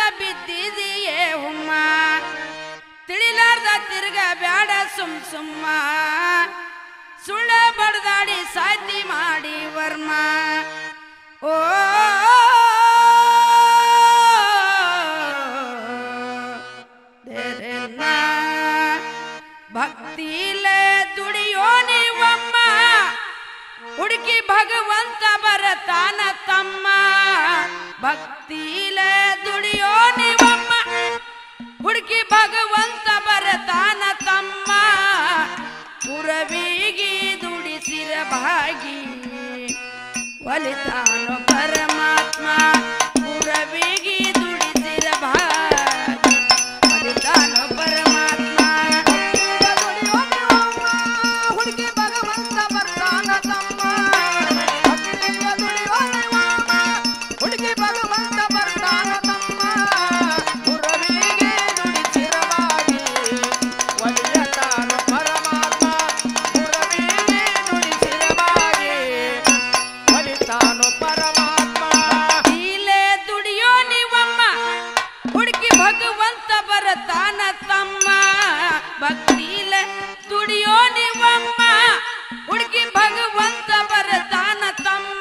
ಬಿದ್ದಿದೆಯೇ ಹುಮ್ಮ ತಿಳಿಲಾರ್ದ ತಿರ್ಗ ಬ್ಯಾಡ ಸುಮ್ ಸುಮ್ಮ ಸುಳ್ಳ ಬಡ್ದಾಡಿ ಸಾಯ್ತಿ ಮಾಡಿ ವರ್ಮ ಓ ದೇರೆನ್ನ ಭಕ್ತಿಲೆ ದುಡಿಯೋ ನೀವಮ್ಮ ಹುಡುಕಿ ಭಗವಂತ ಬರತಾನ ತಮ್ಮ ಭಕ್ತಿಲೆ ದುಡಿಯೋ ನೀವಮ್ಮ ಹುಡುಕಿ ಭಗವಂತ ಬರತಾನ ತಮ್ಮ ಪುರವಿಗಿ ದುಡಿಸಿರ ಭಾಗಿ ಒಲಿತಾನೋ ಪರಮಾತ್ಮ ಪುರವಿಗಿ ದುಡಿಸಿರ ಭಾಗಿ ಒಲಿತಾನೋ ಪರಮಾತ್ಮ ಹುಡುಗಿ ಭಗವಂತ ಬರ್ತಾನ ತಮ್ಮ ಭಕ್ತಿಯಿಂದ ದುಡಿಯೋ ನೀವಮ್ಮ. ಹುಡುಗಿ ಭಗವಂತ ಬರ್ತಾನ ತಮ್ಮ ಪುರವಿಗೆ ನುಡಿಸಿರವಾಗಿ ಒಲಿಯತಾನ ಪರಮಾತ್ಮ ಪುರವಿಗೆ ನುಡಿಸಿರವಾಗಿ ಒಲಿತಾನು ಪರಮಾತ್ಮ ಇಲ್ಲೇ ದುಡಿಯೋ ನೀವಮ್ಮ ಹುಡುಕಿ ಭಗವಂತ ಬರತಾನ ತಮ್ಮ ಭಕ್ತಿಲ ದುಡಿಯೋ ನೀವಮ್ಮ ಹುಡುಕಿ ಭಗವಂತ ಬರತಾನ ತಮ್ಮ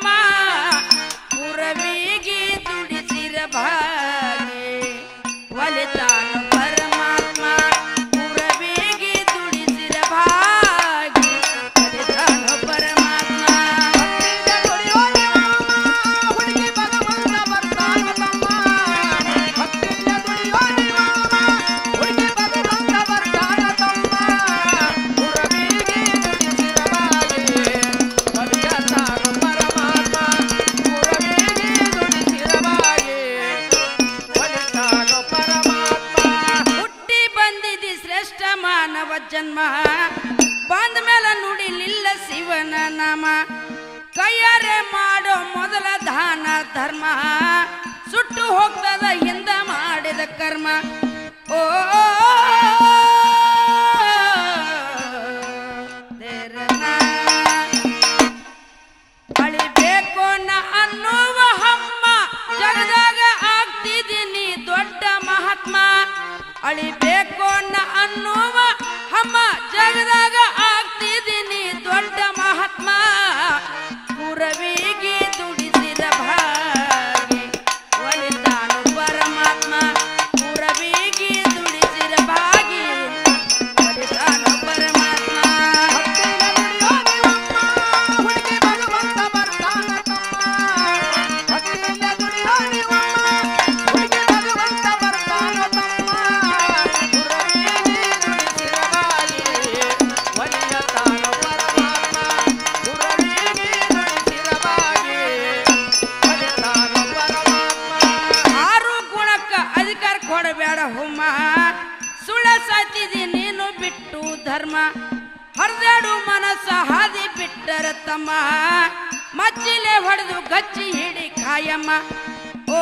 ಪುರವಿಗಿ ದುಡಿಸಿರ ಭಾಗಿ ಒಲಿತಾನ ಪರಮಾತ್ಮ ಪುರವಿಗಿ ದುಡಿಸಿರ ಭಾಗಿ ಒಲಿತಾನ ಪರಮಾತ್ಮ ಭಕ್ತಿಯಿಂದ ದುಡಿಯೋ ನೀವಮ್ಮ. ಹುಡುಗಿ ಭಗವಂತ ಬರ್ತಾನ ತಮ್ಮ ಭಕ್ತಿಯಿಂದ ದುಡಿಯೋ ನೀವಮ್ಮ. ಹುಡುಗಿ ಭಗವಂತ ಬರ್ತಾನ ತಮ್ಮ ಪುರವಿಗೆ ನುಡಿಸಿರವಾಗಿ ಒಲಿಯತಾನು ಪರಮಾತ್ಮ ಪುರವಿಗೆ ನುಡಿಸಿರವಾಗಿ ಒಲಿತಾನು ಪರಮಾತ್ಮ ಹುಟ್ಟಿ ಬಂದಿದಿ ಶ್ರೇಷ್ಠ ಮಾನವ ಜನ್ಮ ಬಂದ ಮೇಲೆ ನುಡಿಲಿಲ್ಲ ಶಿವನ ನಾಮ ಕೈಯಾರೆ ಮಾಡೋ ಮೊದಲ ದಾನ ಧರ್ಮ ಸುಟ್ಟು ಹೋಗ್ತದ ಹಿಂದ ಮಾಡಿದ ಕರ್ಮ ಓ ದೇರನ ಅಳಿಬೇಕು ನ ಅನ್ನುವ ಹಮ್ಮ ಜಗದಾಗ ಆಗ್ತಿದ್ದೀನಿ ದೊಡ್ಡ ಮಹಾತ್ಮ ಅಳಿಬೇಕು ನ ಅನ್ನುವ ಹಮ್ಮ ಜಗದಾಗ ಆಗ್ತಿದ್ದೀನಿ ದೊಡ್ಡ ಮಹಾತ್ಮ ಪುರವಿಗೆ ದುಡಿಸಿದ ಭಾಗಿ ಒಲಿತಾನು ಪರಮಾತ್ಮ ಪುರವಿಗೆ ದುಡಿಸಿದ ಭಾಗಿ ಒಲಿತಾನು ಪರಮಾತ್ಮ ಹುಡುಗಿ ಭಗವಂತ ಬರ್ತಾನ ತಮ್ಮ ಭಕ್ತಿಯಿಂದ ದುಡಿಯೋ ನೀವಮ್ಮ ಹುಡುಗಿ ಭಗವಂತ ಬರ್ತಾನ ತಮ್ಮ ಪುರವಿಗೆ ನುಡಿಸಿರವಾಗಿ ಒಲಿಯತಾನ ಪರಮಾತ್ಮ ಪುರವಿಗೆ ನುಡಿಸಿರವಾಗಿ ಒಲಿತಾನ ಪರಮಾತ್ಮ ಆರು ಗುಣಕ್ಕ ಅಧಿಕಾರ ಕೊಡಬೇಡ ಹುಮ್ಮ ಸುಳ್ಳ ಸಾತಿದಿ ನೀನು ಬಿಟ್ಟು ಧರ್ಮ ಹರಿದಾಡು ಮನಸ್ಸ ಹಾದಿ ಬಿಟ್ಟರ ತಮ್ಮ ಮಚ್ಚಿಲೆ ಹೊಡೆದು ಗಚ್ಚಿ ಹಿಡಿ ಕಾಯಮ್ಮ ಓ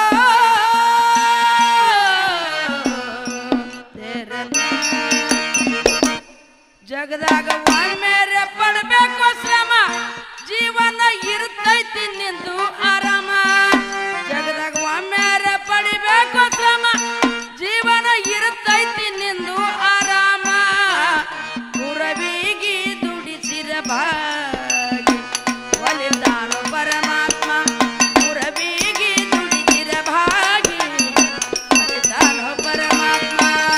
ಜಗದಾಗ ಒಮ್ಮೆರೆ ಪಡಬೇಕು ಶ್ರಮ ಜೀವನ ಇರ್ತೈತಿ ನಿಂದು ಆರಾಮ ಜಗದಾಗ ಒಮ್ಮೆರೆ ಪಡಿಬೇಕು ಶ್ರಮ ಜೀವನ ಇರ್ತೈತಿ ನಿಂದು ಆರಾಮ ಪುರವಿಗಿ ದುಡಿಸಿರ ಭಾಗಿ ಒಲಿತಾನು ಪರಮಾತ್ಮ ಪುರವಿಗಿ ದುಡಿಸಿರ ಭಾಗಿ ಒಲಿತಾನು ಪರಮಾತ್ಮ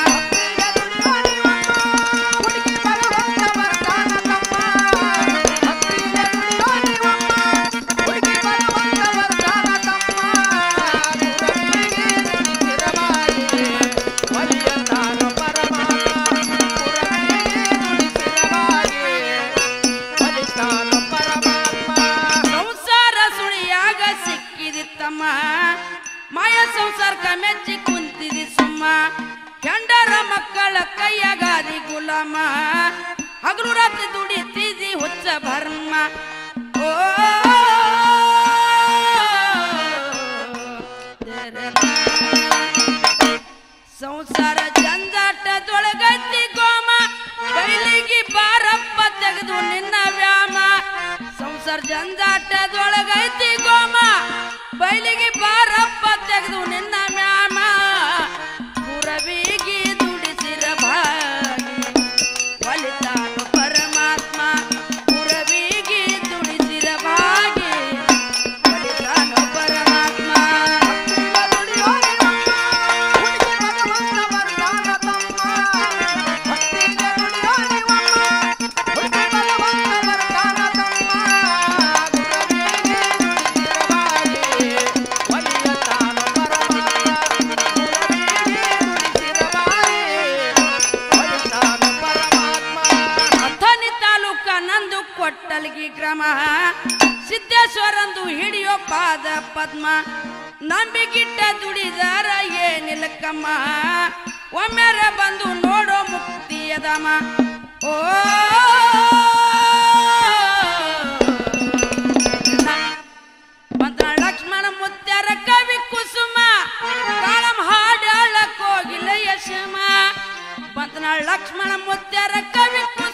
ಹುಡುಗಿ ಭಗವಂತ ಬರ್ತಾನ ತಮ್ಮ ಭಕ್ತಿಯಿಂದ ದುಡಿಯೋ ನೀವಮ್ಮ ಹುಡುಗಿ ಭಗವಂತ ಬರ್ತಾನ ತಮ್ಮ ಪುರವಿಗೆ ನುಡಿಸಿರವಾಗಿ ಒಲಿಯತಾನು ಪರಮಾತ್ಮ ಪುರವಿಗೆ ನುಡಿಸಿರವಾಗಿ ಒಲಿತಾನು ಪರಮಾತ್ಮ ಸಂಸಾರ ಸುಳಿಯಾಗ ಸಿಕ್ಕಿದಿ ತಮ್ಮ ಮಾಯ ಸಂಸಾರಕ ಮೆಚ್ಚಿ ಕುಂತಿದಿ ಸುಮ್ಮ ಗಂಡರ ಮಕ್ಕಳ ಕೈಯಾಗಾದಿ ಗುಲಾಮ ಹಗಲು ರಾತ್ರಿ ದುಡಿತಿದಿ ಹುಚ್ಚ ಭರ್ಮ ಓ ಸಂಸಾರ ಜಂಜಾಟದೊಳಗೈತಿ ಗೋಮ ಬೈಲಿಗೆ ಬಾರಪ್ಪ ತೆಗೆದು ನಿನ್ನ ವ್ಯಾಮ ಸಂಸಾರ ಜಂಜಾಟದೊಳಗೈತಿ ಗೋಮ ಬೈಲಿಗೆ ಬಾರಪ್ಪ ತೆಗೆದು ನಿನ್ನ ವ್ಯಾಮ ಕ್ರಮ ಸಿದ್ದೇಶ್ವರಂದು ಹಿಡಿಯೋ ಪಾದ ಪದ್ಮ ನಂಬಿಗಿಟ್ಟ ದುಡಿದಾರ ಏನಿಲ್ಲಕ್ಕಮ್ಮ ಒಮ್ಮೆರ ಬಂದು ನೋಡೋ ಮುಕ್ತಿಯದಮ್ಮ ಓ ಮಂತ್ರ ಲಕ್ಷ್ಮಣ ಮುತ್ಯಾರ ಕವಿ ಕುಸುಮ ಕಾಳಂ ಹಾಡಾಳ ಕೋಗಿಲ ಯಶಮ ಬಂತನ ಲಕ್ಷ್ಮಣ ಮುತ್ಯಾರ ಕವಿ ಕುಸುಮ